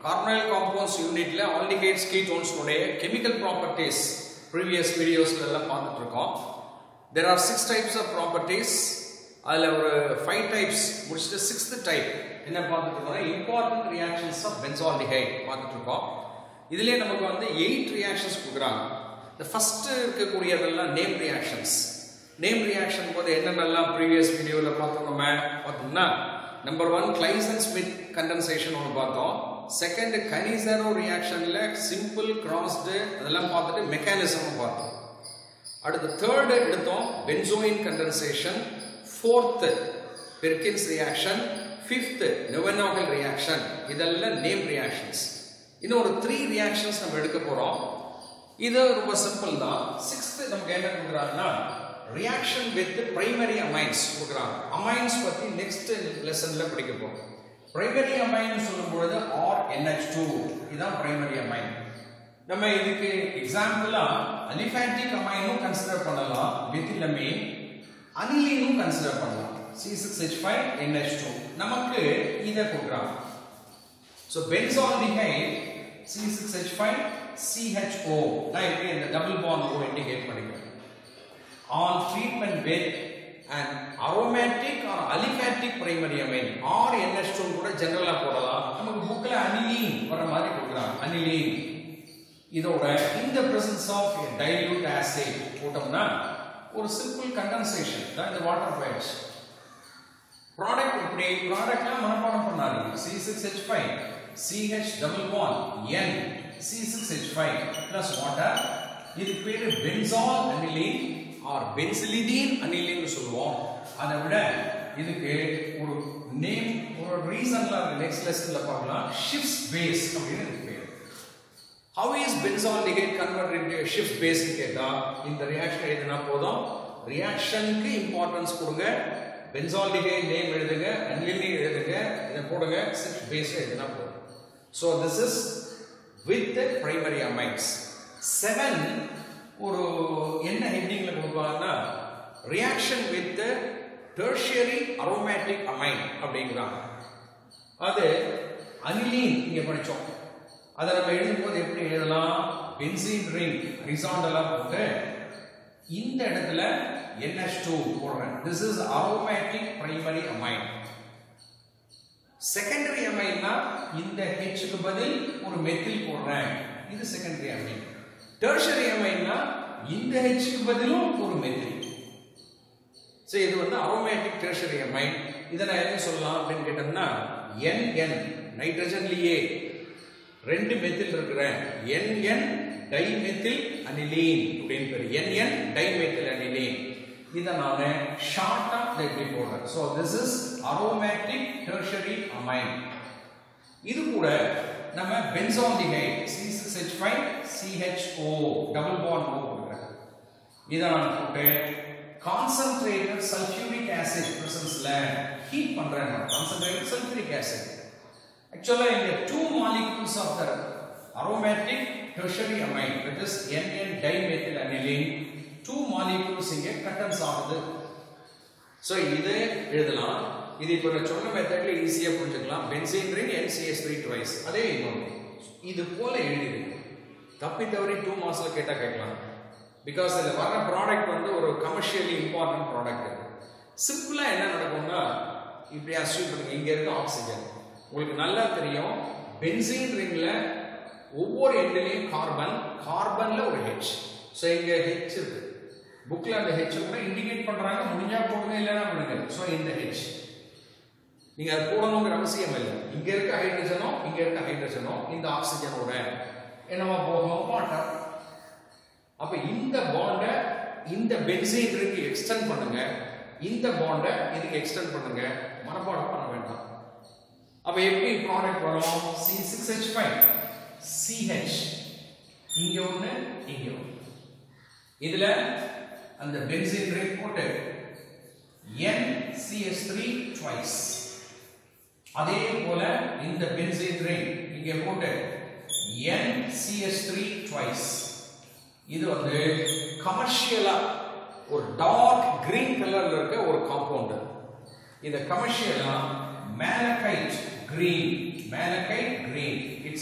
Carbonyl compounds யூனிட்ல aldehydes கீட்டோன்ஸ்னுடைய chemical properties previous வீடியோஸ்ல எல்லாம் பார்த்துட்டு இருக்கோம் there are six types of properties அதில் ஒரு ஃபைவ் டைப்ஸ் முடிச்சுட்டு சிக்ஸ்த் டைப் என்ன பார்த்துட்டு இருக்கோம் இம்பார்ட்டன்ட் ரியாக்ஷன்ஸ் ஆஃப் பென்சால்டிஹைட் பார்த்துட்டு இருக்கோம் இதுலேயே நமக்கு வந்து எயிட் ரியாக்ஷன்ஸ் கொடுக்குறாங்க இந்த ஃபர்ஸ்ட் இருக்கக்கூடியதெல்லாம் நேம் ரியாக்ஷன்ஸ் நேம் ரியாக்ஷன் போது என்னென்னலாம் ப்ரீவியஸ் வீடியோவில் பார்த்தோம் நம்ம பார்த்தோம்னா number one Claisen Schmidt condensation ஒன்று பார்த்தோம் செகண்ட் கனிசரோ ரியாக்ஷனில் சிம்பிள் கிராஸ்டு அதெல்லாம் பார்த்துட்டு மெக்கானிசமும் பார்த்தோம் அடுத்து தேர்டு எடுத்தோம் benzoin condensation fourth Perkin's reaction fifth Knoevenagel reaction இதெல்லாம் நேம் ரியாக்ஷன்ஸ் இன்னும் ஒரு த்ரீ ரியாக்ஷன்ஸ் நம்ம எடுக்க போகிறோம் இது ரொம்ப சிம்பிள் தான் சிக்ஸ்த்து நமக்கு என்ன கொடுக்குறாங்கன்னா ரியாக்ஷன் வித் பிரைமரி அமைன்ஸ் கொடுக்குறாங்க அமைன்ஸ் பற்றி நெக்ஸ்ட் லெசனில் படிக்க போகிறோம் பிரைமரி அமைன் சொல்லும் பொழுது ஆர் என்ஹெச் டூ இதுதான் பிரைமரி அமைன் நம்ம இதுக்கு எக்ஸாம்பிளா அலிஃபேட்டிக் அமைனும் கன்சிடர் பண்ணலாம் மெத்திலமீன் அனிலீனும் கன்சிடர் பண்ணலாம் C six H five NH two நமக்கு இதை கொடுக்குறாங்க so benzaldehyde C six H five CHO நான் எப்படி இந்த டபுள் பாண்ட் ஓ இண்டிகேட் பண்ணிக்கிறேன் on treatment with and aromatic or aliphatic primary amine R NS two கூட ஜெனரலாக போடலாம் நமக்கு புக்கில் அனிலீன் வர மாதிரி கொடுக்குறாங்க அனிலீன் இதோட இந்த பிரசன்ஸ் ஆஃப் டைல்யூட் ஆசிட் போட்டோம்னா ஒரு சிம்பிள் கண்டென்சேஷன் தான் இந்த வாட்டர் ஃபைல்ஸ் ப்ராடக்ட் இப்படி ப்ராடக்ட்லாம் மனப்பாடம் பண்ணாதீங்க C six H five CH double one N C six H five plus water இதுக்கு பேரு பென்சால் அனிலீன் ஆர் பென்சிலிடீன் அனிலின்னு சொல்லுவோம் அதை விட இதுக்கு ஒரு நேம் ஒரு ரீசன்ல நெக்ஸ்ட் லெசன்ல பார்க்கலாம் ஷிப்ஸ் பேஸ் அப்படின்னு இதுக்கு பேர் how is benzaldehyde convert into Schiff's base கேட்டா இந்த ரியாக்ஷன் எழுதினா போதும் ரியாக்ஷனுக்கு இம்பார்ட்டன்ஸ் கொடுங்க பென்சால்டிஹைட் நேம் எழுதுங்க அனிலின் எழுதுங்க இதை போடுங்க ஷிப்ஸ் பேஸ் எழுதினா போதும் so this is with primary amines seven ஒரு என்ன ஹெட்டிங்ல கொடுப்பாங்கன்னா reaction with tertiary aromatic amine அப்படிங்கிறாங்க அது அனிலீன் இங்க படிச்சோம் அதை நம்ம எழுதும்போது எப்படி எழுதலாம் பென்சீன் ரிங் ஹரிசாண்டலா போட்டு இந்த இடத்துல NH2 போடுறேன் this is aromatic primary amine secondary அமைன்னா இந்த ஹெச்சுக்கு பதில் ஒரு மெத்தில் போடுறேன் இது செகண்டரி அமைன் டெர்ஷரி அமைன்னா இந்த ஹெச்சுக்கு பதிலும் ஒரு மெத்தில் ஸோ இது வந்து அரோமேட்டிக் டெர்ஷரி அமைன் இதை நான் என்ன சொல்லலாம் அப்படின்னு கேட்டோம்னா என் என் நைட்ரஜன்லயே ரெண்டு மெத்தில் இருக்கிறேன் என் என் டைமெத்தில் அனிலீன் அப்படின்னு பேர் என் என் டைமெத்தில் அனிலீன் இதை நான் ஷார்ட்டா இப்படி போடுறேன் so this is aromatic tertiary amine இது கூட நம்ம benzaldehyde C six H five CHO double bond O கொடுக்குறேன் இதை நான் போட்டு கான்சன்ட்ரேட்டட் சல்ஃபியூரிக் ஆசிட் பிரசன்ஸ்ல ஹீட் பண்றேன் கான்சன்ட்ரேட்டட் சல்ஃபியூரிக் ஆசிட் ஆக்சுவலா இந்த two molecules of the aromatic tertiary amine which is NN dimethyl aniline two molecules இங்கே கட்டன்ஸ் ஆகுது ஸோ இது எழுதலாம் இது இப்போ நான் சொன்ன மெத்தட்ல ஈஸியா புரிஞ்சுக்கலாம் benzene ring NCS three twice அதே இன்னொன்று இது போல எழுதிருக்கு தப்பி தவறி டூ மார்க்ஸ்ல கேட்டா கேட்கலாம் பிகாஸ் இதில் வர ப்ராடக்ட் வந்து ஒரு கமர்ஷியலி இம்பார்ட்டன்ட் ப்ராடக்ட் சிம்பிளா என்ன நடக்கும்னா இப்படி அசியூம் பண்ணுங்க இங்க இருக்க ஆக்சிஜன் உங்களுக்கு நல்லா தெரியும் பென்சீன் ரிங்ல ஒவ்வொரு எண்ணிலையும் கார்பன் கார்பன்ல ஒரு ஹெச் ஸோ இங்க ஹெச் இருக்கு புக்ல அந்த ஹெச் கூட இண்டிகேட் பண்றாங்க முடிஞ்சா போடுங்க இல்லைன்னா விடுங்க ஸோ இந்த ஹெச் நீங்க அது போடணுங்கிற அவசியம் இல்லை இங்க இருக்க ஹைட்ரஜனும் இங்க இருக்க ஹைட்ரஜனும் இந்த ஆக்சிஜனோட என்னவா போகும் வாட்டர் அப்ப இந்த பாண்ட இந்த பென்சீன் ரிங்கு எக்ஸ்டெண்ட் பண்ணுங்க இந்த பாண்ட இதுக்கு எக்ஸ்டெண்ட் பண்ணுங்க மனப்பாடம் பண்ண வேண்டாம் அப்ப எப்படி ப்ராடக்ட் வரும் C six H five CH இங்க ஒண்ணு இங்க ஒண்ணு இதுல அந்த பென்சீன் ரிங் போட்டு NCH3 twice அதே போல இந்த பென்சீன் ரிங் இங்க போட்டு NCH3 twice இது வந்து கமர்ஷியலா ஒரு டார்க் கிரீன் கலர்ல இருக்க ஒரு காம்பவுண்ட் இது கமர்ஷியலா malachite green malachite green it's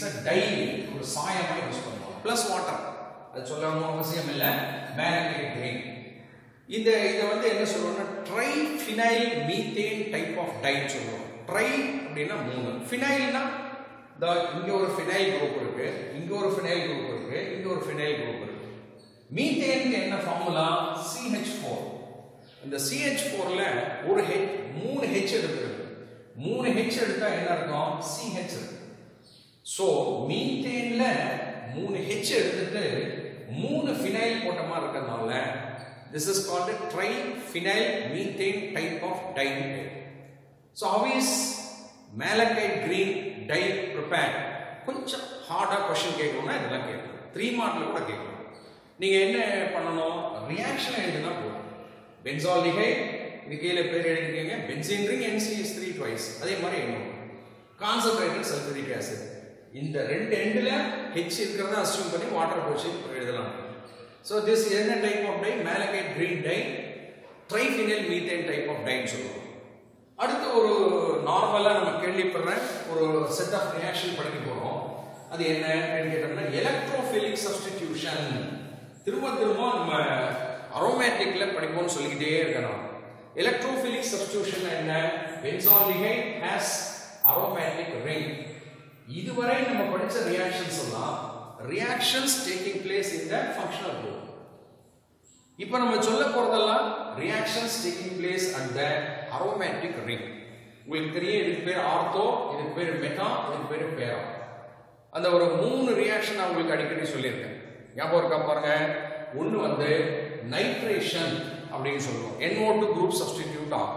it's a dye ஒரு சாயமா யூஸ் பண்ணுவோம் பிளஸ் வாட்டர் அது சொல்லணும் அவசியம் இல்லை மேலகைட் கிரெயின் இந்த இதை வந்து என்ன சொல்லுவோம்னா tri phenyl methane type of டைன்னு சொல்லுவோம் ட்ரை அப்படின்னா மூணு ஃபினைல்னா இந்த இங்க ஒரு ஃபினைல் குரூப் இருக்கு இங்க ஒரு ஃபினைல் குரூப் இருக்கு இங்க ஒரு ஃபினைல் குரூப் இருக்கு மீத்தேனுக்கு என்ன ஃபார்முலா CH4 இந்த CH4ல ஒரு ஹெச் மூணு ஹெச் எடுத்துருக்கு மூணு ஹெச் எடுத்தா என்ன இருக்கும் CH இருக்கு சோ மீத்தேன்ல மூணு ஹெச் எடுத்துட்டு மூணு ஃபினைல் போட்ட மாதிரி இருக்கிறதுனால this is called a triphenyl methane type of dye so how is malachite green dye prepared கொஞ்சம் ஹார்டா கொஸ்டின் கேட்கணும்னா இதெல்லாம் கேட்கணும் த்ரீ மார்க்ல கூட கேட்கணும் நீங்க என்ன பண்ணணும் ரியாக்ஷன் எழுதுனா போதும் பென்சால்டிகை இது கீழே பேர் எழுதிக்கங்க benzene ring NCS three twice அதே மாதிரி எழுதணும் கான்சன்ட்ரேட்டட் சல்ஃபூரிக் ஆசிட் இந்த ரெண்டு எண்டில் ஹெச் இருக்கிறத அஸ்யூம் பண்ணி வாட்டர் போச்சு எழுதலாம் ஸோ திஸ் என்ன type of dye malachite green dye triphenyl methane type of டைன்னு சொல்லுவோம் அடுத்து ஒரு நார்மலாக நம்ம கேள்விப்படுற ஒரு செட் ஆஃப் ரியாக்ஷன் படிக்க போகிறோம் அது என்ன கேட்டோம்னா எலக்ட்ரோஃபிலிக் சப்ஸ்டிடியூஷன் திரும்ப திரும்ப நம்ம அரோமேட்டிக்ல படிப்போம்னு சொல்லிக்கிட்டே இருக்கணும் எலக்ட்ரோஃபிலிக் சப்ஸ்டிடியூஷன் என்ன பென்சால்டிஹைட் ஹேஸ் அரோமேட்டிக் ரிங் இதுவரை நம்ம படிச்ச ரியாக்ஷன்ஸ் எல்லாம் reactions taking place in the functional group இப்போ நம்ம சொல்ல போறதெல்லாம் reactions taking place at the aromatic ring உங்களுக்கு தெரியும் இதுக்கு பேர் ஆர்த்தோ இதுக்கு பேர் மெட்டா இதுக்கு பேர் பேரா அந்த ஒரு மூணு ரியாக்ஷன் நான் உங்களுக்கு அடிக்கடி சொல்லியிருக்கேன் ஞாபகம் இருக்கா பாருங்க ஒன்று வந்து நைட்ரேஷன் அப்படின்னு சொல்லுவோம் NO2 குரூப் சப்ஸ்டிடியூட் ஆகும்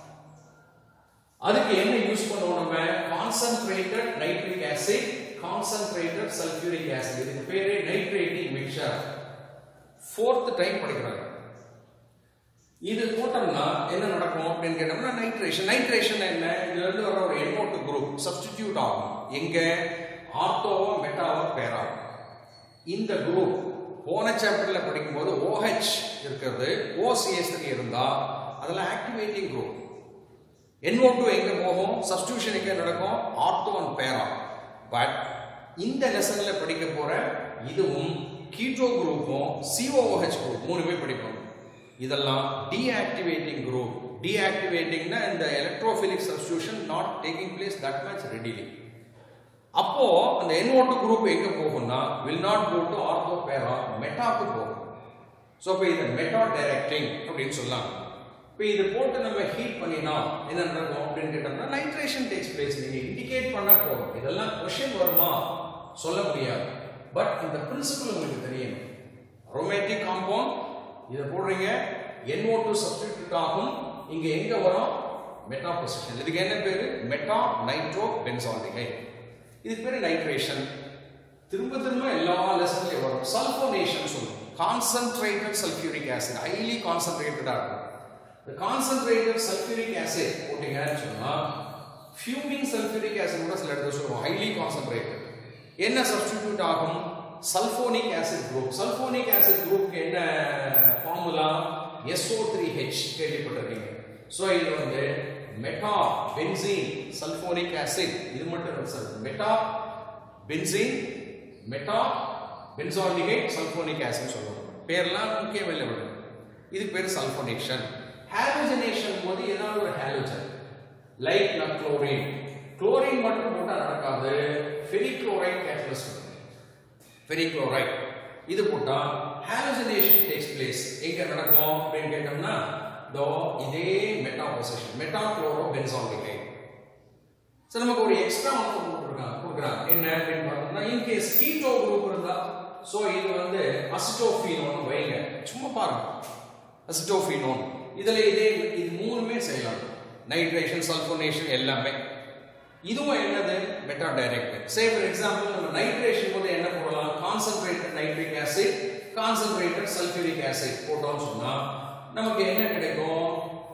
அதுக்கு என்ன யூஸ் பண்ணுவோம் நம்ம concentrated nitric acid concentrated sulphuric acid இதுக்கு பேரே நைட்ரேட்டிங் மிக்சர் ஃபோர்த் டைம் படிக்கிறாங்க இது போட்டோம்னா என்ன நடக்கும் அப்படின்னு கேட்டோம்னா நைட்ரேஷன் நைட்ரேஷன் என்ன இதுல இருந்து வர ஒரு NO2 குரூப் சப்ஸ்டிடியூட் ஆகும் எங்க ஆர்த்தோவோ மெட்டாவோ பேரா இந்த குரூப் போன சாப்டர்ல படிக்கும்போது OH இருக்கிறது OCS3 இருந்தா அதெல்லாம் ஆக்டிவேட்டிங் குரூப் NO2 எங்க போகும் சப்ஸ்டிடியூஷன் எங்க நடக்கும் ஆர்த்தோ அண்ட் பேரா பட் இந்த லெசன்ல படிக்க போற இதுவும் கீட்டோ குரூப்பும் COOH குரூப் மூணுமே படிப்போம் இதெல்லாம் டீஆக்டிவேட்டிங் குரூப் டீஆக்டிவேட்டிங்னா இந்த electrophilic substitution not taking place that much readily அப்போ அந்த NO2 குரூப் எங்க போகும்னா will not go to ortho para மெட்டாக்கு போகும் ஸோ இப்போ இதை மெட்டா டைரக்டிங் அப்படின்னு சொல்லலாம் இப்போ இது போட்டு நம்ம ஹீட் பண்ணினா என்ன நடக்கும் அப்படின்னு கேட்டோம்னா நைட்ரேஷன் டேக்ஸ் பிளேஸ் நீங்க இண்டிகேட் பண்ணா போதும் இதெல்லாம் கொஷின் வருமா சொல்ல முடியாது பட் இந்த பிரின்சிபல் உங்களுக்கு தெரியணும் அரோமேட்டிக் காம்பவுண்ட் இதை போடுறீங்க NO2 சப்ஸ்டிடியூட் ஆகும் இங்க எங்க வரும் மெட்டா பொசிஷன் இதுக்கு என்ன பேரு மெட்டா நைட்ரோ பென்சால்டிகைட் இதுக்கு பேரு நைட்ரேஷன் திரும்ப திரும்ப எல்லா லெசன்லயும் வரும் சல்போனேஷன் சொல்லுவோம் கான்சன்ட்ரேட்டட் சல்ஃபியூரிக் ஆசிட் ஹைலி கான்சன்ட்ரேட்டடா இருக்கும் இந்த கான்சன்ட்ரேட்டட் சல்ஃபியூரிக் ஆசிட் போட்டீங்கன்னு சொன்னா ஃபியூமிங் சல்ஃபியூரிக் ஆசிட் கூட சில இடத்துல சொல்லுவோம் ஹைலி கான்சன்ட்ரேட்டட் என்ன சப்ஸ்டிடியூட் ஆகும் sulphonic acid group sulphonic acid குரூப்க்கு என்ன ஃபார்முலா SO3H கேள்விப்பட்டிருக்கீங்க ஸோ இது வந்து மெட்டா பென்சீன் சல்போனிக் ஆசிட் இது மட்டும் இல்லை sir meta benzene meta benzaldehyde sulphonic acid சொல்லுவாங்க பேர்லாம் முக்கியம் இல்லை விட இது பேர் சல்போனேஷன் ஹாலோஜனேஷன் போது ஏதாவது ஒரு ஹாலோஜன் லைக் நான் குளோரின் குளோரின் மட்டும் போட்டா நடக்காது ஃபெரிக்ளோரைட் கேட்டலிஸ்ட் ஃபெரிக்ளோரைட் இது போட்டா ஹாலோஜனேஷன் டேக்ஸ் பிளேஸ் எங்க நடக்கும் அப்படின்னு கேட்டோம்னா தோ இதே meta position meta chloro benzaldehyde so நமக்கு ஒரு எக்ஸ்ட்ரா ஒன்று கொடுத்துருக்காங்க கொடுக்குறாங்க என்ன அப்படின்னு பார்த்தோம்னா இன்கேஸ் கீட்டோ குரூப் இருந்தா சோ இது வந்து அசிட்டோஃபீனோன் வைங்க சும்மா பாருங்க அசிட்டோஃபீனோன் இதுல இதே இது மூணுமே செய்யலாம் நைட்ரேஷன் சல்போனேஷன் எல்லாமே இதுவும் என்னது meta direct say for example நம்ம நைட்ரேஷன் போது என்ன போடலாம் concentrated nitric acid concentrated sulphuric acid போட்டோம்னு சொன்னா நமக்கு என்ன கிடைக்கும்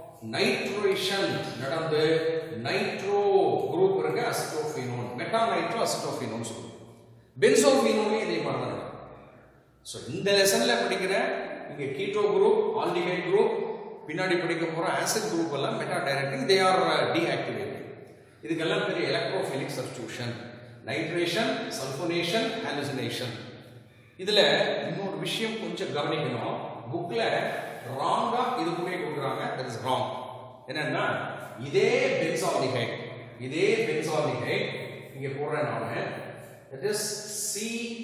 நைட்ரேஷன் நடந்து நைட்ரோ குரூப் இருக்கு அசிட்டோஃபினோன் மெட்டா நைட்ரோ அசிட்டோஃபினோன் சொல்லுவோம் பென்சோஃபினோனே இதே மாதிரி தான் நடக்கும் ஸோ இந்த லெசன்ல படிக்கிற இங்க கீட்டோ குரூப் ஆல்டிகைட் குரூப் பின்னாடி படிக்க போற ஆசிட் குரூப் எல்லாம் meta directing they are deactivating இதுக்கெல்லாம் பெரிய electrophilic substitution nitration sulphonation halogenation இதுல இன்னொரு விஷயம் கொஞ்சம் கவனிக்கணும் புக்ல ராங்கா இது கூட கொடுக்குறாங்க தட் இஸ் ராங் என்னன்னா இதே பென்சால்டிஹைட் இதே பென்சால்டிஹைட் இங்க போடுறேன் நானு that is C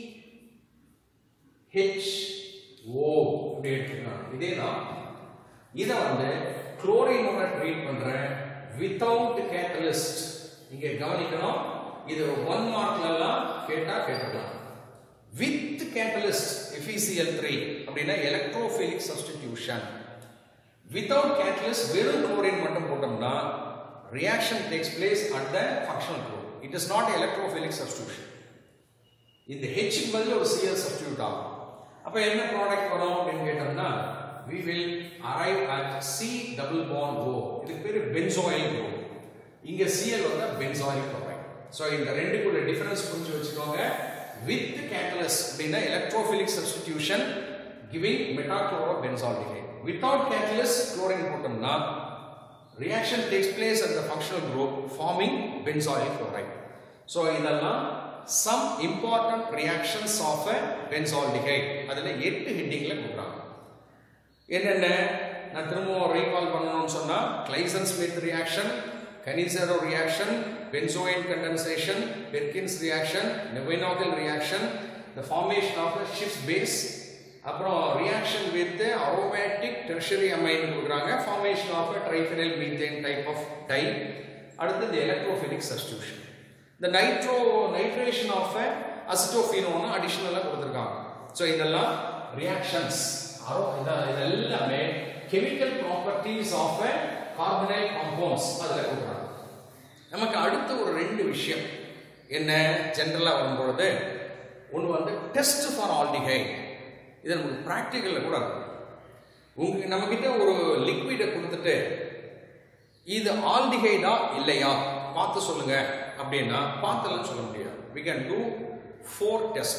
H O அப்படி எடுத்துக்கலாம் இதே தான் இதை வந்து குளோரினோட ட்ரீட் பண்றேன் வித்தவுட் கேட்டலிஸ்ட் இங்க கவனிக்கணும் இது ஒன் மார்க்ல எல்லாம் கேட்டா கேட்டுக்கலாம் வித் கேட்டலிஸ்ட் எஃபிசிஎல் த்ரீ அப்படின்னா எலக்ட்ரோஃபிலிக் சப்ஸ்டிடியூஷன் வித்தவுட் கேட்டலிஸ்ட் வெறும் குளோரின் மட்டும் போட்டோம்னா reaction takes place at the functional group it is not electrophilic substitution இந்த ஹெச்சுக்கு பதில் ஒரு சிஎல் சப்ஸ்டியூட் ஆகும் அப்ப என்ன ப்ராடக்ட் வரும் அப்படின்னு கேட்டோம்னா we will arrive at C double bond O இதுக்கு பேரு பென்சோயில் குரூப் இங்க Cl வந்து பென்சாயில் குளோரைட் சோ இந்த ரெண்டுக்குள்ள டிஃபரன்ஸ் புரிஞ்சு வச்சுக்கோங்க வித் கேட்டலிஸ்ட் அப்படின்னா electrophilic substitution giving meta chlorobenzaldehyde without catalyst chlorine போட்டோம்னா reaction takes place at the functional group forming benzoyl chloride so இதெல்லாம் some important reactions of a benzaldehyde அதுல எட்டு ஹெட்டிங்ல கொடுக்குறாங்க என்னென்ன நான் திரும்பவும் ரீகால் பண்ணணும்னு சொன்னா Claisen Schmidt reaction Cannizzaro reaction benzoin condensation Perkin's reaction Knoevenagel reaction the formation of a Schiff's base அப்புறம் reaction with aromatic tertiary amine கொடுக்குறாங்க formation of triphenyl methane type of dye அடுத்தது எலக்ட்ரோஃபிலிக் சப்ஸ்டியூஷன் இந்த nitro nitration of அசிட்டோஃபினோன்னு அடிஷ்னலாக கொடுத்துருக்காங்க so இதெல்லாம் reactions அரோ இது எல்லாமே chemical properties of carbonyl compounds அதில் கொடுக்குறாங்க நமக்கு அடுத்த ஒரு ரெண்டு விஷயம் என்ன ஜென்ரலாக வரும்பொழுது ஒன்று வந்து டெஸ்ட் ஃபார் ஆல்டிஹைட் இது நமக்கு ப்ராக்டிக்கலில் கூட இருக்கும் உங்க நம்மக்கிட்ட ஒரு லிக்விடை கொடுத்துட்டு இது ஆல்டிஹைடா இல்லையா பார்த்து சொல்லுங்க அப்படின்னா பார்த்தெல்லாம் சொல்ல முடியாது we can do four test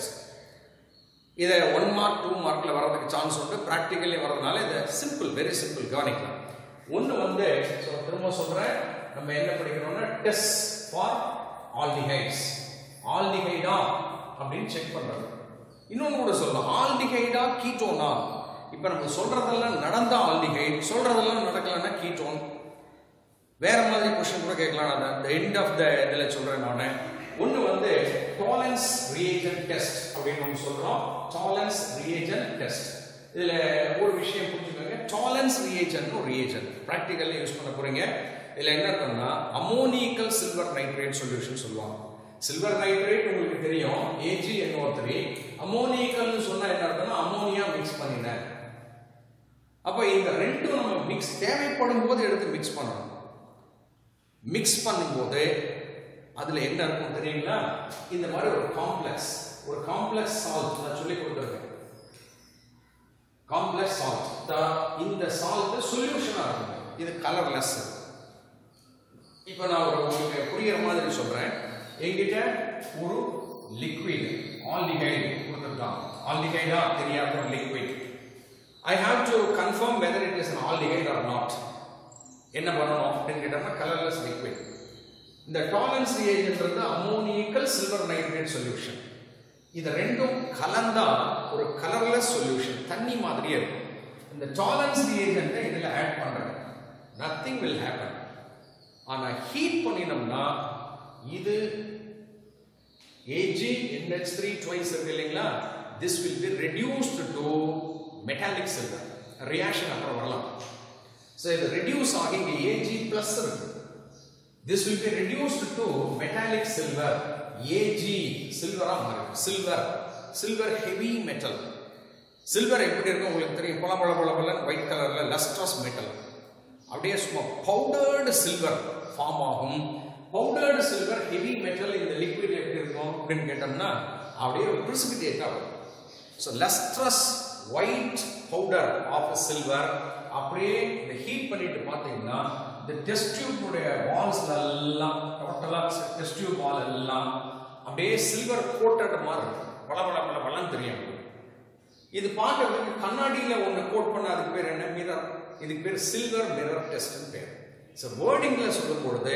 இதை ஒன் மார்க் டூ மார்க்ல வர்றதுக்கு சான்ஸ் உண்டு ப்ராக்டிக்கலி வர்றதுனால இதை சிம்பிள் வெரி சிம்பிள் கவனிக்கலாம் ஒன்று வந்து so திரும்ப சொல்றேன் நம்ம என்ன படிக்கிறோம்னா டெஸ்ட் ஃபார் ஆல்டிஹைட்ஸ் ஆல்டிஹைடா அப்படின்னு செக் பண்றது இன்னொன்று கூட சொல்லலாம் ஆல்டிஹைடா கீட்டோனா இப்போ நம்ம சொல்றதெல்லாம் நடந்த ஆல்டிஹைட் சொல்றதெல்லாம் நடக்கலன்னா கீட்டோன் வேற மாதிரி கொஸ்டின் கூட கேட்கலாம் நான் அந்த எண்ட் ஆஃப் த இதில் சொல்றேன் நான் ஒன்று வந்து டாலன்ஸ் ரியேஜன் டெஸ்ட் அப்படின்னு நம்ம சொல்றோம் டாலன்ஸ் ரியேஜன் டெஸ்ட் இதுல ஒரு விஷயம் புரிஞ்சுக்கோங்க டாலன்ஸ் ரியேஜன் ஒரு ரியேஜன் ப்ராக்டிக்கல்ல யூஸ் பண்ண போறீங்க இதுல என்ன இருக்கும்னா அமோனிக்கல் சில்வர் நைட்ரேட் சொல்யூஷன் சொல்லுவாங்க சில்வர் நைட்ரேட் உங்களுக்கு தெரியும் ஏஜி என்னோ த்ரீ அமோனிக்கல்னு சொன்னா என்ன அர்த்தம்னா அமோனியா மிக்ஸ் பண்ணினேன் அப்ப இந்த ரெண்டும் நம்ம மிக்ஸ் தேவைப்படும் போது எடுத்து மிக்ஸ் பண்ணணும் மிக்ஸ் பண்ணும்போது அதுல என்ன இருக்கும் தெரியுங்களா இந்த மாதிரி ஒரு காம்ப்ளெக்ஸ் ஒரு காம்ப்ளெக்ஸ் சால்ட் நான் சொல்லி கொடுத்துருக்கேன் காம்ப்ளெக்ஸ் சால்ட் இந்த சால்ட் சொல்யூஷனா இருக்கும் இது கலர்லெஸ் இப்போ நான் ஒரு உங்களுக்கு புரியுற மாதிரி சொல்றேன் என்கிட்ட ஒரு லிக்விட் ஆல்டிஹைட் கொடுத்துருக்காங்க ஆல்டிஹைடா தெரியாத ஒரு liquid I have to confirm whether it is an aldehyde or not என்ன பண்ணணும் அப்படின்னு கேட்டோம்னா கலர்லெஸ் லிக்விட் இந்த டாலன்ஸ் ரியேஜன்றது அமோனியக்கல் சில்வர் நைட்ரேட் சொல்யூஷன் இது ரெண்டும் கலந்தா ஒரு கலர்லெஸ் சொல்யூஷன் தண்ணி மாதிரியே இருக்கும் இந்த டாலன்ஸ் ரியேஜன்ட்டை இதில் ஆட் பண்றேன் நத்திங் வில் ஹேப்பன் ஆனா ஹீட் பண்ணினோம்னா இது Ag NH3 twice இருக்கு இல்லைங்களா this will be reduced to metallic silver reaction அப்புறம் வரலாம் so இது reduce ஆகி இங்க Ag plus இருக்கு this will be reduced to metallic silver Ag silver ஆ மாறும் silver silver heavy metal silver எப்படி இருக்கும் உங்களுக்கு தெரியும் பல பல பல பல ஒயிட் கலர்ல லஸ்ட்ரஸ் மெட்டல் அப்படியே சும்மா பவுடர்டு சில்வர் ஃபார்ம் ஆகும் பவுடர்டு சில்வர் ஹெவி மெட்டல் இந்த லிக்விட் எப்படி இருக்கும் அப்படின்னு கேட்டோம்னா அப்படியே ஒரு பிரிசிபிடேட் ஆகும் so lustrous white powder of silver அப்படியே இந்த ஹீட் பண்ணிட்டு பார்த்தீங்கன்னா இந்த டெஸ்ட் டியூபுடைய வால்ஸ்ல எல்லாம் டோட்டலாக டெஸ்ட் டியூப் வால் எல்லாம் அப்படியே சில்வர் கோட்டட் மாதிரி இருக்கும் பல பல பல பலன்னு தெரியும் இது பார்க்கறதுக்கு கண்ணாடியில ஒன்று கோட் பண்ண அதுக்கு பேர் என்ன மிரர் இதுக்கு பேர் சில்வர் மிரர் டெஸ்ட்னு பேர் ஸோ வேர்டிங்ல சொல்லும் பொழுது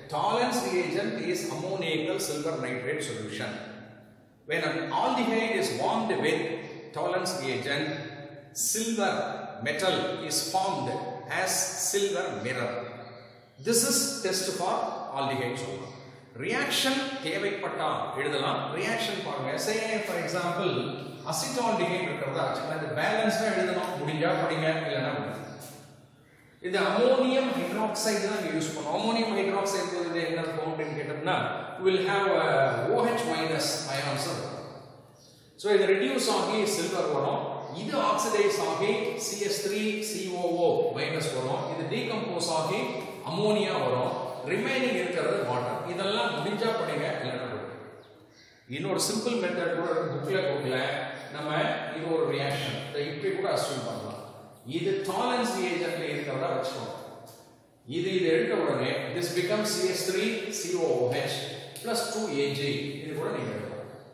Tollens reagent is ammoniacal silver nitrate solution. When an aldehyde is formed with Tollens reagent, silver metal is formed as silver mirror. This is test for aldehyde சொல்லலாம் reaction தேவைப்பட்டா எழுதலாம் reaction பாருங்க சே for example acetaldehyde இருக்கிறதா வச்சுக்கலாம் இது பேலன்ஸ்டா எழுதணும் முடிஞ்சா படிங்க இல்லைன்னா விடுங்க. இது அமோனியம் ஹைட்ராக்சைடு தான் யூஸ் பண்ணுவோம் அமோனியம் ஹைட்ராக்சைடு வந்து என்ன இருக்கும் அப்படின்னு கேட்டோம்னா will have OH minus ions so இது ரெடியூஸ் ஆகி சில்வர் வரும் இது ஆக்சிடைஸ் ஆகி சிஎஸ் த்ரீ சிஓஓ மைனஸ் வரும் இது டீகம்போஸ் ஆகி அமோனியா வரும் ரிமைனிங் இருக்கிறது வாட்டர் இதெல்லாம் முடிஞ்சா படிங்க இல்லைன்னா விடுங்க. இன்னொரு சிம்பிள் மெத்தட் கூட புக்ல கொடுக்கல நம்ம இது ஒரு ரியாக்ஷன் இதை இப்படி கூட அஸ்யூம் பண்ணலாம் இது டாலன்ஸ் ரியேஜன்ட்ல இருக்கிறதா வச்சுக்கோங்க இது இது எடுத்த உடனே this becomes CS3 COOH plus 2AG இது கூட நீங்க எழுதலாம்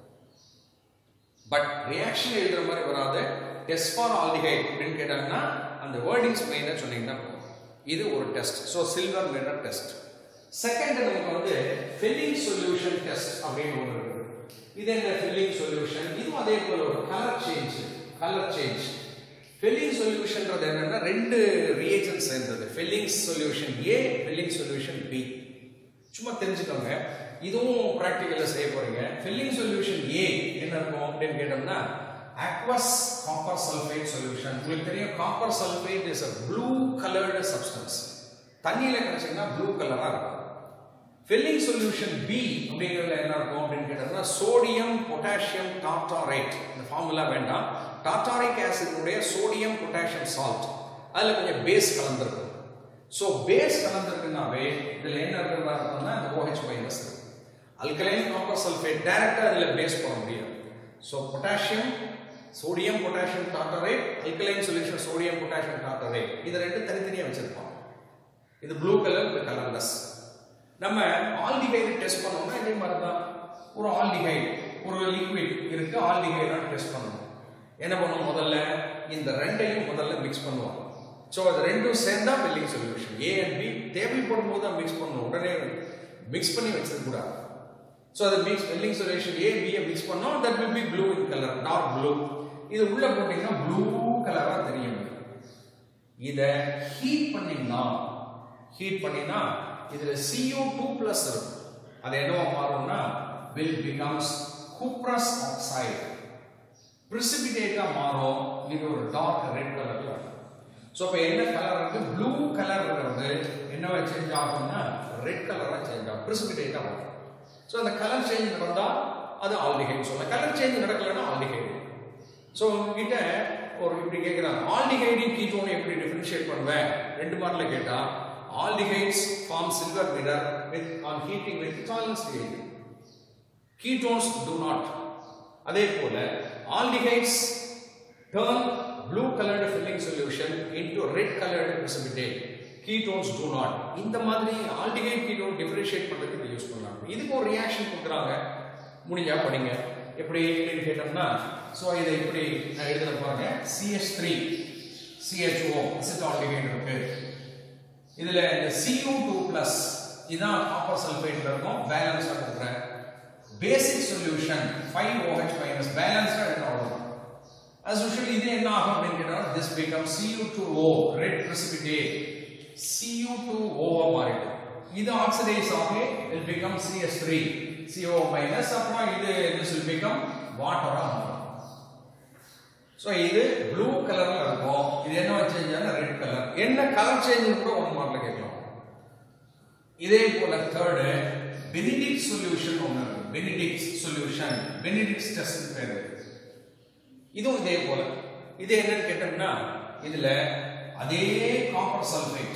பட் ரியாக்ஷன் எழுதுற மாதிரி வராது டெஸ்ட் ஃபார் ஆல்டிஹைட் அப்படின்னு கேட்டாங்கன்னா அந்த வேர்டிங்ஸ் மெயினாக சொன்னீங்கன்னா போதும் இது ஒரு test so silver mirror test second நமக்கு வந்து ஃபில்லிங் சொல்யூஷன் டெஸ்ட் அப்படின்னு ஒன்று இருக்கு இது என்ன ஃபில்லிங் சொல்யூஷன் இதுவும் அதே போல ஒரு colour change colour change Fehling சொல்யூஷன்ன்றது என்னன்னா ரெண்டு ரியேஜன்ஸ் சேர்ந்தது Fehling solution A Fehling solution B சும்மா தெரிஞ்சுக்கோங்க இதுவும் ப்ராக்டிக்கல்ல செய்ய போறீங்க ஃபில்லிங் சொல்யூஷன் ஏ என்ன இருக்கும் அப்படின்னு கேட்டோம்னா aqueous copper sulfate solution உங்களுக்கு தெரியும் copper sulphate is a blue coloured substance தண்ணியில கிடைச்சீங்கன்னா ப்ளூ கலரா இருக்கும் ஃபில்லிங் சொல்யூஷன் பி அப்படிங்கிறதுல என்ன இருக்கும் அப்படின்னு கேட்டோம்னா சோடியம் பொட்டாசியம் டார்டாரேட் இந்த ஃபார்முலா வேண்டாம் டார்டாரிக் ஆசிடுடைய சோடியம் பொட்டாசியம் சால்ட் அதுல கொஞ்சம் பேஸ் கலந்துருக்கும் ஸோ பேஸ் கலந்துருக்குனாவே இதுல என்ன இருக்கிறதா இருக்கும்னா இந்த OH மைனஸ் இருக்கு அல்கலைன் காப்பர் சல்ஃபேட் டைரக்டா அதுல பேஸ் போட முடியாது so potassium sodium potassium tartrate alkaline solution sodium potassium tartrate இது ரெண்டு தனித்தனியா வச்சிருப்போம் இது ப்ளூ கலர் இது கலர்லெஸ் நம்ம ஆல்டிஹைடு டெஸ்ட் பண்ணோம்னா இதே மாதிரி தான் ஒரு ஆல்டிஹைடு ஒரு லிக்விட் இருக்கு ஆல்டிஹைடா டெஸ்ட் பண்ணணும் என்ன பண்ணுவோம் முதல்ல இந்த ரெண்டையும் முதல்ல மிக்ஸ் பண்ணுவோம் ஸோ அது ரெண்டும் சேர்ந்தா Fehling solution A and B தேவைப்படும் போது தான் மிக்ஸ் பண்ணணும் உடனே மிக்ஸ் பண்ணி வச்சது கூடாது ஸோ அது மிக்ஸ் பில்லிங் சொல்யூஷன் ஏ பியை மிக்ஸ் பண்ணோம் that will be blue in colour dark blue இது உள்ள போட்டீங்கன்னா ப்ளூ கலரா தெரியும் இதை ஹீட் பண்ணீங்கன்னா ஹீட் பண்ணினா இதுல CO2 பிளஸ் இருக்கும் அது என்னவா மாறும்னா will becomes cuprous oxide precipitate-ஆ மாறும் இது ஒரு டார்க் ரெட் கலர்ல இருக்கும் ஸோ இப்போ என்ன கலர் இருக்கு ப்ளூ கலர் இருக்கிறது என்னவா சேஞ்ச் ஆகும்னா ரெட் கலரா சேஞ்ச் ஆகும் precipitate-ஆ வரும் ஸோ அந்த கலர் சேஞ்ச் நடந்தா அது ஆல்டிஹைட் சொல்லலாம் கலர் சேஞ்ச் நடக்கலைன்னா ஆல்டிஹைட் ஸோ உங்ககிட்ட ஒரு இப்படி கேட்குறாங்க ஆல்டிஹைடின் கீட்டோனை எப்படி டிஃபரன்ஷியேட் பண்ணுவேன் ரெண்டு மார்க்ல கேட்டா aldehydes form silver mirror with on heating with Tollens reagent ketones do not அதே போல aldehydes turn blue colored filling solution into red colored precipitate ketones do not இந்த மாதிரி aldehyde ketone differentiate பண்றதுக்கு இதை யூஸ் பண்ணலாம் இதுக்கு ஒரு ரியாக்ஷன் கொடுக்குறாங்க முடிஞ்சா படிங்க எப்படி அப்படின்னு கேட்டோம்னா ஸோ இதை இப்படி நான் எழுதுன பாருங்க சிஎஸ் த்ரீ சிஹெச்ஓ அசிட்டால்டிஹைட் இருக்கு இதுல இந்த சியூ டூ பிளஸ் இதான் காப்பர் சல்ஃபேட்ல இருக்கும் பேலன்ஸ்டா கொடுக்குறேன் basic solution five O H minus பேலன்ஸ்டா எடுத்து அவ்வளவுதான் as usual இது என்ன ஆகும் அப்படின்னு கேட்டா this becomes Cu2O red precipitate Cu2O ஆ மாறிடும் இது ஆக்சிடைஸ் ஆகி will become CS3 CO minus அப்புறம் இது this will become water ஆ மாறும் ஸோ இது ப்ளூ கலர்ல இருக்கும் இது என்ன சேஞ்ச் ஆனா ரெட் கலர் என்ன கலர் சேஞ்ச் கூட ஒன் மார்க்ல கேட்கலாம் இதே போல தேர்டு பெனிடிக் சொல்யூஷன் ஒன்று பெனிடிக் சொல்யூஷன் பெனிடிக்ஸ் டெஸ்ட் பேரு இதுவும் இதே போல இது என்னன்னு கேட்டோம்னா இதுல அதே copper sulphate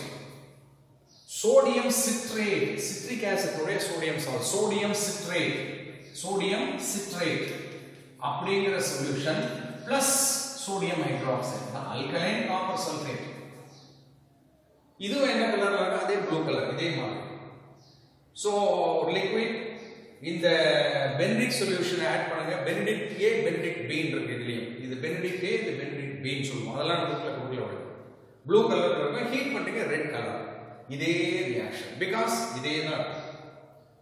sodium citrate citric ஆசிடோட sodium salt sodium citrate sodium citrate அப்படிங்கிற சொல்யூஷன் பிளஸ் சோடியம் ஹைட்ராக்சைடு தான் அல்கலைன் காப்பர் சல்ஃபேட் இதுவும் என்ன கலர்ல இருக்கு அதே ப்ளூ கலர் இதே மாதிரி ஸோ லிக்விட் இந்த பெனிடிக் சொல்யூஷன் ஆட் பண்ணுங்க பெனிடிக் ஏ பெனிடிக் பீன் இருக்கு இதுலயும் இது பெனிடிக் ஏ இது பெனிடிக் பீன் சொல்லுவோம் அதெல்லாம் புக்ல கொடுக்கல விடுங்க ப்ளூ கலர் இருக்கும் ஹீட் பண்ணுங்க ரெட் கலர் இதே ரியாக்ஷன் பிகாஸ் இதே தான் இருக்கும்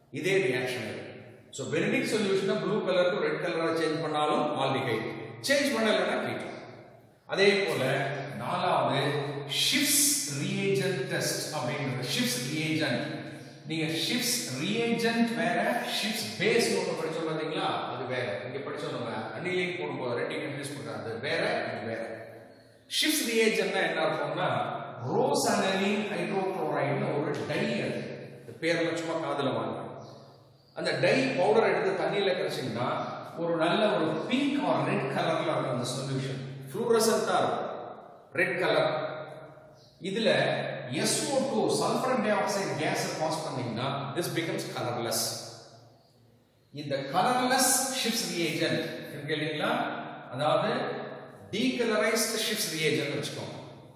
இதே ரியாக்ஷன் ஸோ பெனிடிக் சொல்யூஷனை ப்ளூ கலர் டு ரெட் கலராக சேஞ்ச் பண்ணாலும் ஆல்டிஹைட் சேஞ்ச் பண்ணலைன்னா கீட்டோன் அதே போல நாலாவது ஷிப்ஸ் ரியேஜென்ட் டெஸ்ட் அப்படிங்கிறது ஷிப்ஸ் ரியேஜென்ட் நீங்க ஷிப்ஸ் ரியேஜென்ட் வேற ஷிப்ஸ் பேஸ் ஒன்று படிச்சோம் பாத்தீங்களா அது வேற இங்க படிச்சோம் நம்ம அன்னிலைன் போடும்போது ரெண்டு இன்ட்ரடியூஸ் பண்றாங்க அது வேற இது வேற ஷிப்ஸ் ரியேஜென்ட்னா என்ன அர்த்தம்னா ரோஸ் அனலின் ஹைட்ரோக்ளோரைடுன்னு ஒரு டை அது இந்த பேரெல்லாம் சும்மா காதுல வாங்க அந்த டை பவுடர் எடுத்து தண்ணியில கரைச்சிங்கன்னா ஒரு நல்ல ஒரு பிங்க் ஆர் ரெட் கலர்ல இருக்கும் அந்த சொல்யூஷன் ஃப்ளூரசன்டா இருக்கும் ரெட் கலர் இதுல SO2 sulphur dioxide gas pass பண்ணீங்கன்னா this becomes colorless இந்த கலர்லெஸ் ஷிப்ஸ் ரியேஜென்ட் இருக்கு இல்லைங்களா அதாவது டீகலரைஸ்ட் ஷிப்ஸ் ரியேஜென்ட் வச்சுக்கோங்க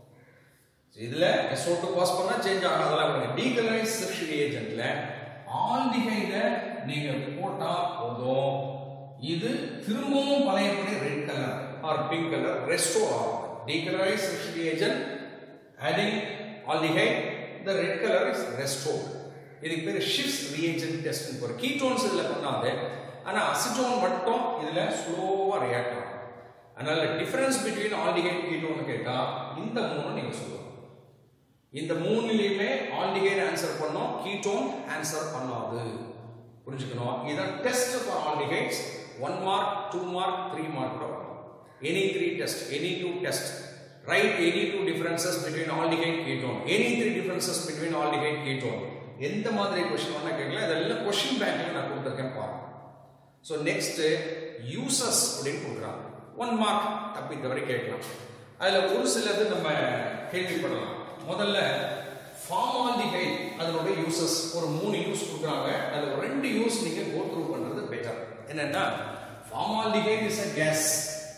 இதுல SO2 பாஸ் பண்ணா சேஞ்ச் ஆகும் அதெல்லாம் பண்ணுங்க டீகலரைஸ்ட் ஷிப்ஸ் ரியேஜென்ட்ல ஆல்டிஹைட நீங்க போட்டா போதும் இது திரும்பவும் பழையபடி red colour or pink colour restore ஆகும் decolourised Schiff's reagent adding aldehyde the red color is restored இதுக்கு பேர் ஷிப்ஸ் ரியேஜென்ட் டெஸ்ட் போற கீட்டோன்ஸ் இதுல பண்ணாது ஆனா அசிட்டோன் மட்டும் இதுல ஸ்லோவா ரியாக்ட் ஆகும் அதனால டிஃபரன்ஸ் பிட்வீன் ஆல்டிஹைட் கீட்டோன் கேட்டா இந்த மூணு நீங்க சொல்லலாம் இந்த மூணுலயுமே ஆல்டிஹைட் ஆன்சர் பண்ணோம் கீட்டோன் ஆன்சர் பண்ணாது புரிஞ்சுக்கணும் இதான் test for aldehydes one mark two mark three mark கூட any three test any two test write any two differences between aldehyde ketone any three differences between aldehyde ketone எந்த மாதிரி question வேணா கேட்கலாம் இதெல்லாம் question பேங்க்ல நான் கொடுத்துருக்கேன் பாருங்க ஸோ நெக்ஸ்ட் யூசஸ் அப்படின்னு கொடுக்குறாங்க ஒன் மார்க் தப்பி தவறி கேட்கலாம் அதுல ஒரு சிலது நம்ம கேள்விப்படலாம் முதல்ல ஃபார்மால்டிஹைட் அதனுடைய யூசஸ் ஒரு மூணு யூஸ் கொடுக்குறாங்க அதுல ஒரு ரெண்டு யூஸ் நீங்க கோ த்ரூ பண்றது பெட்டர் என்னன்னா ஃபார்மால்டிஹைட் இஸ் அ கேஸ்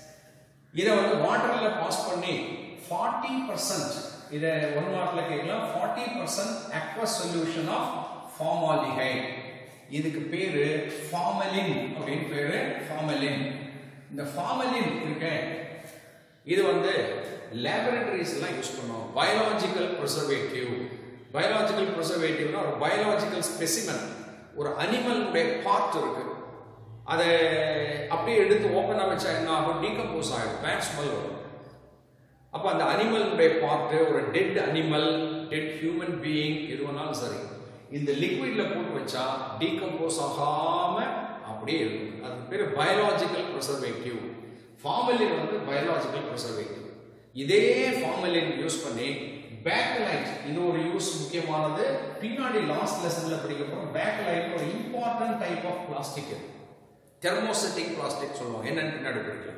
இதை வந்து வாட்டர்ல பாஸ் பண்ணி ஃபார்ட்டி பர்சன்ட் இதை ஒன் மார்க்ல கேட்கலாம் forty percent aqueous solution of formaldehyde இதுக்கு பேரு ஃபார்மலின் அப்படின்னு பேரு ஃபார்மலின் இந்த ஃபார்மலின் இருக்க இது வந்து லேபரேட்டரிஸ் எல்லாம் யூஸ் பண்ணுவோம் பயாலஜிக்கல் ப்ரிசர்வேட்டிவ் பயாலஜிக்கல் ப்ரிசர்வேட்டிவ்னா ஒரு பயாலஜிக்கல் ஸ்பெசிமன் ஒரு அனிமலுடைய பார்ட் இருக்கு அதை அப்படியே எடுத்து ஓப்பனாக வச்சா என்ன ஆகும் டீகம்போஸ் ஆகிடும் பேட் ஸ்மெல் வரும் அப்போ அந்த அனிமலுடைய பார்ட்டு ஒரு dead animal dead human being எது வேணாலும் சரி இந்த லிக்விட்ல போட்டு வச்சா டீகம்போஸ் ஆகாம அப்படியே இருக்கும் அது பேர் பயாலஜிக்கல் ப்ரிசர்வேட்டிவ் ஃபார்மலின் வந்து பயாலஜிக்கல் ப்ரிசர்வேட்டிவ் இதே ஃபார்மலின் யூஸ் பண்ணி பேக்லைட் இது ஒரு யூஸ் முக்கியமானது பின்னாடி லாஸ்ட் லெசன்ல படிக்க போறோம் பேக்லைட் ஒரு important type of plastic thermosetting plastic சொல்லுவாங்க என்னன்னு பின்னாடி படிக்கலாம்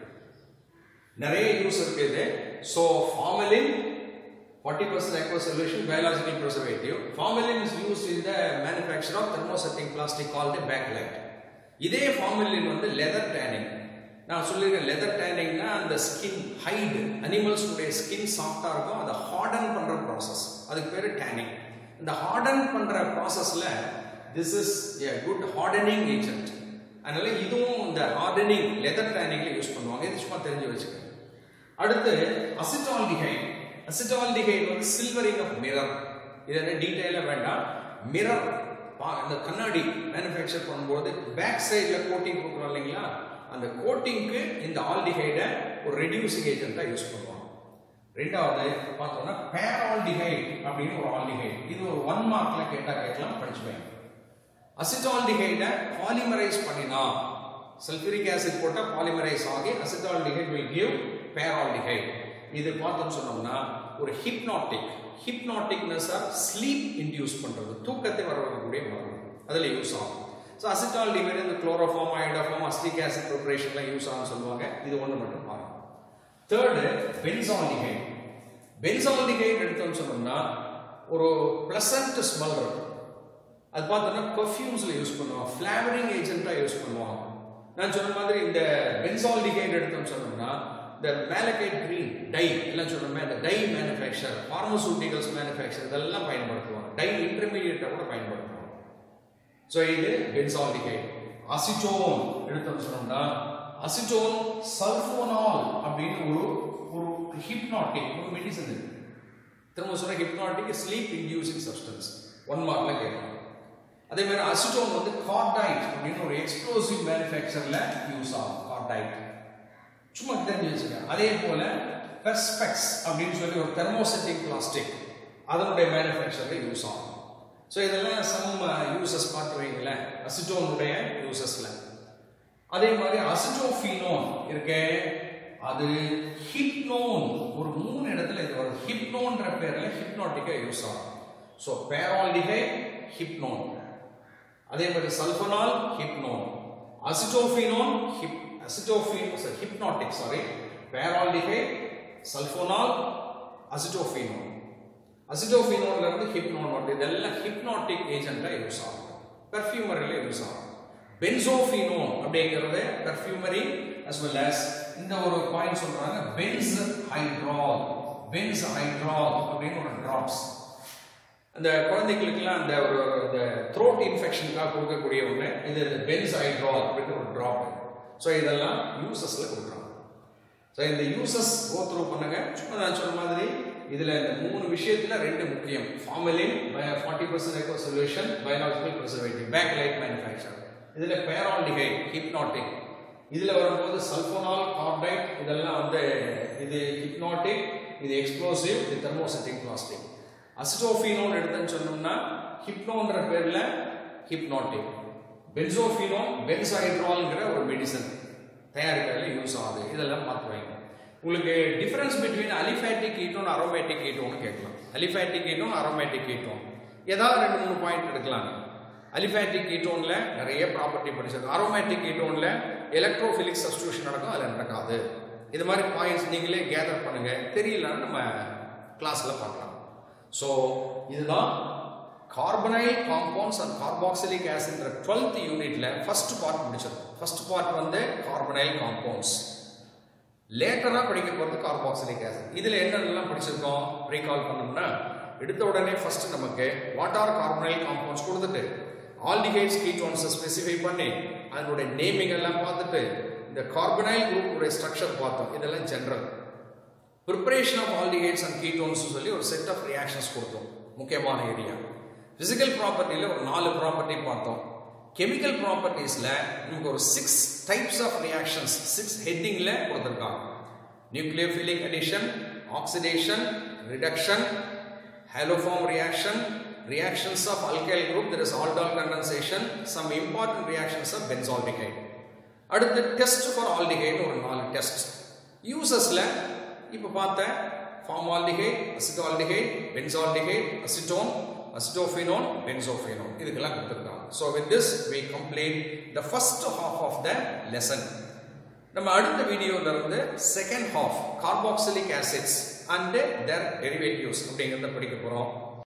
நிறைய யூஸ் இருக்குது so formalin forty percent aqua solution biological preservative formalin is used in the manufacture of thermosetting plastic called a backlight இதே ஃபார்மலின் வந்து லெதர் டேனிங் நான் சொல்லியிருக்கேன் லெதர் டேனிங்னா அந்த ஸ்கின் ஹைடு அனிமல்ஸுடைய ஸ்கின் சாஃப்டா இருக்கும் அதை ஹார்டன் பண்ற ப்ராசஸ் அதுக்கு பேரு டேனிங் இந்த ஹார்டன் பண்ற ப்ராசஸ்ல this is a good hardening agent அதனால இதுவும் இந்த ஹார்டனிங் லெதர் டேனிங்ல யூஸ் பண்ணுவாங்க இது சும்மா தெரிஞ்சு வச்சுக்கோங்க அடுத்து அசிட்டால்டிஹைட் அசிட்டால்டிஹைட் வந்து சில்வரிங் ஆஃப் மிரர் இது என்ன டீடைலா வேண்டாம் மிரர் அந்த கண்ணாடி மேனுஃபேக்சர் பண்ணும்போது பேக் சைடில் கோட்டிங் கொடுக்குறோம் இல்லைங்களா அந்த கோட்டிங்க்கு இந்த ஆல்டிஹைடை ஒரு ரெடியூசிங் ஏஜென்ட்டாக யூஸ் பண்ணுவாங்க ரெண்டாவது பார்த்தோம்னா பேரால்டிஹைட் அப்படின்னு ஒரு ஆல்டிஹைட் இது ஒரு ஒன் மார்க்ல கேட்டா கேட்கலாம் படிச்சுவேன் அசிட்டால்டிஹைடை பாலிமரைஸ் பண்ணினா சல்ஃபூரிக் ஆசிட் போட்டால் பாலிமரைஸ் ஆகி அசிட்டால்டிஹைட் வில் கிவ் பேரால்டிஹைட் இது பார்த்தோம்னு சொன்னோம்னா ஒரு ஹிப்னாட்டிக் ஹிப்னாட்டிக்னஸ் ஸ்லீப் இன்டியூஸ் பண்றது தூக்கத்தை வரக்கூடிய மருந்து அதில் யூஸ் ஆகும் ஸோ அசிட்டால்டிஹைட் இந்த குளோரோஃபார்ம் ஐடாஃபார்ம் அஸ்டிக் ஆசிட் ப்ரிப்பரேஷன்லாம் யூஸ் ஆகும்னு சொல்லுவாங்க இது ஒன்று மட்டும் பாருங்க தேர்டு பென்சால்டிஹைட் பென்சால்டிஹைட் எடுத்தோம்னு சொன்னோம்னா ஒரு பிளசன்ட் ஸ்மெல் இருக்கும் அது பார்த்தோம்னா பர்ஃப்யூம்ஸில் யூஸ் பண்ணுவாங்க ஃப்ளேவரிங் ஏஜென்ட்டாக யூஸ் பண்ணுவாங்க நான் சொன்ன மாதிரி இந்த பென்சால்டிஹைட் எடுத்தோம்னு சொன்னோம்னா இந்த மேலகைட் கிரீன் டை எல்லாம் சொன்னோமே அந்த டை மேனுஃபேக்சர் ஃபார்மசூட்டிகல்ஸ் மேனுஃபேக்சர் இதெல்லாம் பயன்படுத்துவாங்க டை இன்டர்மீடியட்டை கூட பயன்படுத்துவாங்க ஸோ இது பென்சால்டிஹைட் அசிட்டோன் எடுத்தோம்னு சொன்னோம்னா அசிட்டோன் சல்ஃபோனால் அப்படின்னு ஒரு ஒரு ஹிப்னாட்டிக் ஒரு மெடிசன் இருக்கு திரும்ப சொன்ன hypnotic sleep inducing substance one மார்க்ல கேட்கலாம் அதே மாதிரி அசிட்டோன் வந்து கார்டைட் அப்படின்னு ஒரு எக்ஸ்ப்ளோசிவ் மேனுஃபேக்சர்ல யூஸ் ஆகும் கார்டைட் சும்மா தெரிஞ்சு வச்சுக்கோங்க அதே போல பெர்ஸ்பெக்ஸ் அப்படின்னு சொல்லி ஒரு தெர்மோசெட்டிக் பிளாஸ்டிக் அதனுடைய மேனுஃபேக்சர்ல யூஸ் ஆகும் ஸோ இதெல்லாம் சம் யூசஸ் பார்த்து வைங்களேன் அசிட்டோனுடைய யூசஸ்ல அதே மாதிரி அசிட்டோஃபீனோன் இருக்கே அது ஹிப்னோன் ஒரு மூணு இடத்துல இது வருது ஹிப்னோன்ற பேர்ல ஹிப்னாட்டிக்கா யூஸ் ஆகும் ஸோ பேரால்டிகை ஹிப்னோன் அதே மாதிரி சல்பனால் ஹிப்னோன் அசிட்டோஃபீனோன் ஹிப் அசிட்டோஃபீன் hypnotic sorry paraldehyde sulphonal acetophenone அசிட்டோஃபீனோன்ல இருந்து ஹிப்னோன் வருது இதெல்லாம் ஹிப்னாட்டிக் ஏஜென்ட்டா யூஸ் ஆகும் பெர்ஃபியூமரியில யூஸ் ஆகும் பென்சோஃபீனோன் அப்படிங்கிறது பெர்ஃபியூமரி as well as இந்த ஒரு பாயிண்ட் சொல்றாங்க பென்ஸ் ஹைட்ரால் பென்ஸ் ஹைட்ரால் அப்படின்னு ஒரு டிராப்ஸ் அந்த குழந்தைகளுக்கெல்லாம் அந்த ஒரு இந்த த்ரோட் இன்ஃபெக்ஷனுக்காக கொடுக்கக்கூடிய ஒன்று இது பென்ஸ் ஹைட்ரால் அப்படின்னு ஒரு ட்ராப் ஸோ இதெல்லாம் யூசஸ்ல கொடுக்குறாங்க ஸோ இந்த யூசஸ் கோ த்ரூ பண்ணுங்க சும்மா நான் சொன்ன மாதிரி இதில் இந்த மூணு விஷயத்தில் ரெண்டு முக்கியம் formalin forty percent aqua solution biological preservative Bakelite manufacture இதில் பேரால்டிகை ஹிப்னாட்டிக் இதில் வரும்போது சல்ஃபோனால் கார்டைட் இதெல்லாம் வந்து இது ஹிப்னாட்டிக் இது எக்ஸ்ப்ளோசிவ் இது தெர்மோசெட்டிக் பிளாஸ்டிக் அசிட்டோஃபீனோன் எடுத்துன்னு சொன்னோம்னா ஹிப்னோன்ற பேரில் ஹிப்னாட்டிக் பென்சோஃபீனோன் பென்சாய்ட்ரால்ங்கிற ஒரு மெடிசன் தயாரிக்கிறதுல யூஸ் ஆகுது இதெல்லாம் பார்த்து வைங்க உங்களுக்கு difference between aliphatic ketone aromatic ketone கேட்கலாம் அலிஃபேட்டிக் கீட்டோன் அரோமேட்டிக் கீட்டோன் ஏதாவது ரெண்டு மூணு பாயிண்ட் எடுக்கலாம் அலிஃபேட்டிக் கீட்டோன்ல நிறைய ப்ராப்பர்ட்டி படிச்சிருக்கோம் அரோமேட்டிக் கீட்டோன்ல எலக்ட்ரோஃபிலிக் சப்ஸ்டியூஷன் நடக்கும் அதில் நடக்காது இது மாதிரி பாயிண்ட்ஸ் நீங்களே கேதர் பண்ணுங்க தெரியலன்னு நம்ம கிளாஸ்ல பார்க்கலாம் ஸோ இதுதான் கார்பனைல் காம்பவுண்ட்ஸ் அண்ட் கார்பாக்சிலிக் ஆசிட்ன்ற டுவெல்த் யூனிட்ல ஃபர்ஸ்ட் பார்ட் முடிச்சிருக்கோம் ஃபர்ஸ்ட் பார்ட் வந்து கார்பனைல் காம்பவுண்ட்ஸ் லேட்டரா படிக்க போறது கார்பாக்சிலிக் ஆசிட் இதுல என்னென்னலாம் படிச்சிருக்கோம் ரீகால் பண்ணோம்னா எடுத்த உடனே ஃபர்ஸ்ட் நமக்கு வாட் ஆர் கார்பனைல் காம்பவுண்ட்ஸ் கொடுத்துட்டு ஆல்டிகைட்ஸ் கீட்டோன்ஸ் ஸ்பெசிஃபை பண்ணி அதனுடைய நேமிங் எல்லாம் பார்த்துட்டு இந்த கார்பனைல் குரூப் ஸ்ட்ரக்சர் பார்த்தோம் இதெல்லாம் general preparation of aldehydes and ketones சொல்லி ஒரு செட் ஆஃப் ரியாக்ஷன்ஸ் கொடுத்தோம் முக்கியமான ஏரியா பிசிக்கல் ப்ராப்பர்ட்டியில் ஒரு நாலு ப்ராப்பர்ட்டி பார்த்தோம் கெமிக்கல் ப்ராப்பர்ட்டிஸில் நமக்கு ஒரு six types of reactions six ஹெட்டிங்கில் கொடுத்துருக்காங்க nucleophilic addition oxidation reduction haloform reaction reactions of alkyl group there is aldol condensation some important reactions of benzaldehyde அடுத்து டெஸ்ட் ஃபார் ஆல்டிஹைட் ஒரு நாலு டெஸ்ட் யூசஸ்ல இப்போ பார்த்த formaldehyde acetaldehyde benzaldehyde acetone acetophenone benzophenone இதுக்கெல்லாம் கொடுத்துருக்காங்க so with this we complete the first half of the lesson நம்ம அடுத்த வீடியோல இருந்து second half carboxylic acids and their derivatives அப்படிங்கிறத படிக்க போறோம்